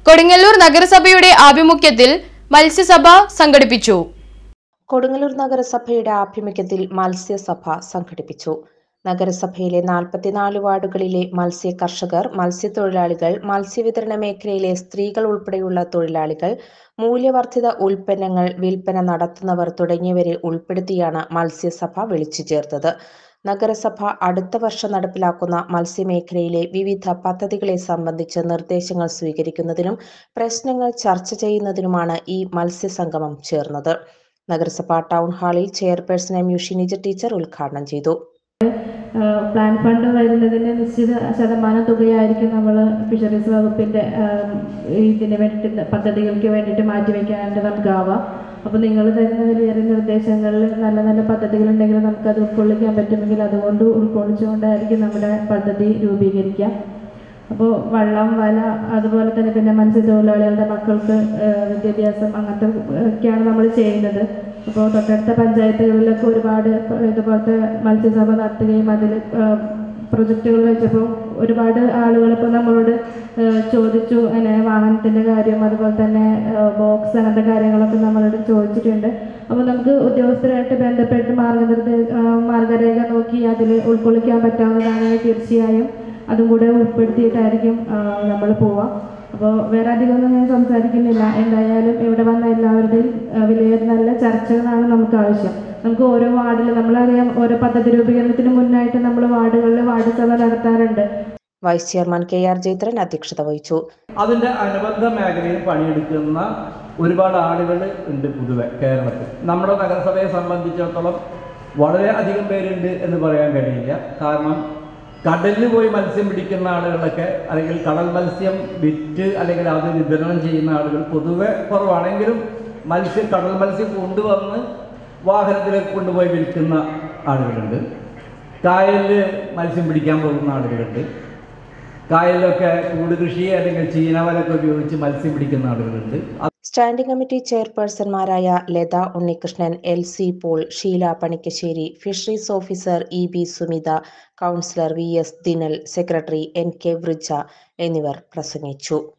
കൊടുങ്ങല്ലൂർ നഗരസഭയുടെ ആഭിമുഖ്യത്തിൽ മത്സ്യസഭ സംഘടിപ്പിച്ചു കൊടുങ്ങല്ലൂർ നഗരസഭയുടെ ആഭിമുഖ്യത്തിൽ മത്സ്യസഭ സംഘടിപ്പിച്ചു നഗരസഭയിലെ നാൽപ്പത്തിനാല് വാർഡുകളിലെ മത്സ്യ കർഷകർ മത്സ്യത്തൊഴിലാളികൾ മത്സ്യവിതരണ മേഖലയിലെ സ്ത്രീകൾ ഉൾപ്പെടെയുള്ള തൊഴിലാളികൾ മൂല്യവർദ്ധിത ഉൽപ്പന്നങ്ങൾ വിൽപ്പന നടത്തുന്നവർ തുടങ്ങിയവരെ ഉൾപ്പെടുത്തിയാണ് മത്സ്യസഭ വിളിച്ചു ചേർത്തത് നഗരസഭ അടുത്ത വർഷം നടപ്പിലാക്കുന്ന മത്സ്യമേഖലയിലെ വിവിധ പദ്ധതികളെ സംബന്ധിച്ച് നിർദ്ദേശങ്ങൾ സ്വീകരിക്കുന്നതിനും പ്രശ്നങ്ങൾ ചർച്ച ചെയ്യുന്നതിനുമാണ് ഈ മത്സ്യസംഗമം ചേർന്നത് നഗരസഭ ടൗൺ ഹാളിൽ chairperson M U Shinija teacher ഉദ്ഘാടനം ചെയ്തു ആഹ് പ്ലാൻ ഫണ്ട് വരുന്നതിന് നിശ്ചിത ശതമാനം തുകയായിരിക്കും നമ്മൾ ഫിഷറീസ് വകുപ്പിൻ്റെ ആഹ് ഇതിന് വേണ്ടിയിട്ട് പദ്ധതികൾക്ക് വേണ്ടിയിട്ട് മാറ്റിവെക്കാനായിട്ട് നമുക്കാവുക അപ്പോൾ നിങ്ങൾ തരുന്ന വലിയ നിർദ്ദേശങ്ങളിൽ നല്ല നല്ല പദ്ധതികളുണ്ടെങ്കിൽ നമുക്കത് ഉൾക്കൊള്ളിക്കാൻ പറ്റുമെങ്കിൽ അതുകൊണ്ട് ഉൾക്കൊള്ളിച്ചുകൊണ്ടായിരിക്കും നമ്മുടെ പദ്ധതി രൂപീകരിക്കുക അപ്പോൾ വള്ളം വല അതുപോലെ തന്നെ പിന്നെ മത്സ്യത്തൊഴിലാളികളുടെ മക്കൾക്ക് ആഹ് വിദ്യാഭ്യാസം അങ്ങനത്തെ ഒക്കെയാണ് നമ്മൾ ചെയ്യുന്നത് അപ്പോൾ തൊട്ടടുത്ത പഞ്ചായത്തുകളിലൊക്കെ ഒരുപാട് ഇതുപോലത്തെ മത്സ്യസഭ നടത്തുകയും അതിൽ പ്രൊജക്റ്റുകൾ വെച്ചപ്പോൾ ഒരുപാട് ആളുകൾ ഇപ്പോൾ നമ്മളോട് ആഹ് ചോദിച്ചു അങ്ങനെ വാഹനത്തിൻ്റെ കാര്യം അതുപോലെ തന്നെ ബോക്സ് അങ്ങനത്തെ കാര്യങ്ങളൊക്കെ നമ്മളോട് ചോദിച്ചിട്ടുണ്ട് അപ്പോൾ നമുക്ക് ഉദ്യോഗസ്ഥരായിട്ട് ബന്ധപ്പെട്ട് മാർഗനിർദ്ദേശ മാർഗരേഖ നോക്കി അതിൽ ഉൾക്കൊള്ളിക്കാൻ പറ്റാവുന്നതാണ് തീർച്ചയായും അതും കൂടെ ഉൾപ്പെടുത്തിയിട്ടായിരിക്കും നമ്മൾ പോവുക അപ്പോൾ വേറെ അധികമൊന്നും ഞാൻ സംസാരിക്കുന്നില്ല എന്തായാലും ഇവിടെ വന്ന എല്ലാവരുടെയും ആ, വിലയേറിയ നല്ല ചർച്ചകളാണ് നമുക്ക് ആവശ്യം നമുക്ക് ഓരോ വാർഡിൽ നമ്മളറിയാം ഓരോ പദ്ധതി രൂപീകരണത്തിന് മുന്നായിട്ട് നമ്മൾ വാർഡുകളിൽ വാർഡ് സഭ നടത്താറുണ്ട് vice chairman K R Jayathran അധ്യക്ഷത വഹിച്ചു അതിൻ്റെ അനുബന്ധ മേഖലയിൽ പണിയെടുക്കുന്ന ഒരുപാട് ആളുകൾ ഉണ്ട് പൊതുവെ കേരളത്തിൽ നമ്മുടെ നഗരസഭയെ സംബന്ധിച്ചിടത്തോളം വളരെ അധികം പേരുണ്ട് എന്ന് പറയാൻ കഴിയില്ല കാരണം കടലിൽ പോയി മത്സ്യം പിടിക്കുന്ന ആളുകളൊക്കെ അല്ലെങ്കിൽ കടൽ മത്സ്യം വിറ്റ് അല്ലെങ്കിൽ അത് വിതരണം ചെയ്യുന്ന ആളുകൾ പൊതുവെ കുറവാണെങ്കിലും മത്സ്യം കടൽ മത്സ്യം കൊണ്ടുവന്ന് വാഹനത്തിലേക്ക് കൊണ്ടുപോയി വിൽക്കുന്ന ആളുകളുണ്ട് കായലിൽ മത്സ്യം പിടിക്കാൻ പോകുന്ന ആളുകളുണ്ട് കായലിലൊക്കെ കൂട് കൃഷി അല്ലെങ്കിൽ ചീനവലൊക്കെ ഉപയോഗിച്ച് മത്സ്യം പിടിക്കുന്ന ആളുകളുണ്ട് സ്റ്റാൻഡിംഗ് കമ്മിറ്റി ചെയർപേഴ്സൺമാരായ Latha Unnikrishnan L C Paul Sheela Panikkasseri fisheries officer E B Sumitha councillor V S Dinal secretary N K Vrija എന്നിവർ പ്രസംഗിച്ചു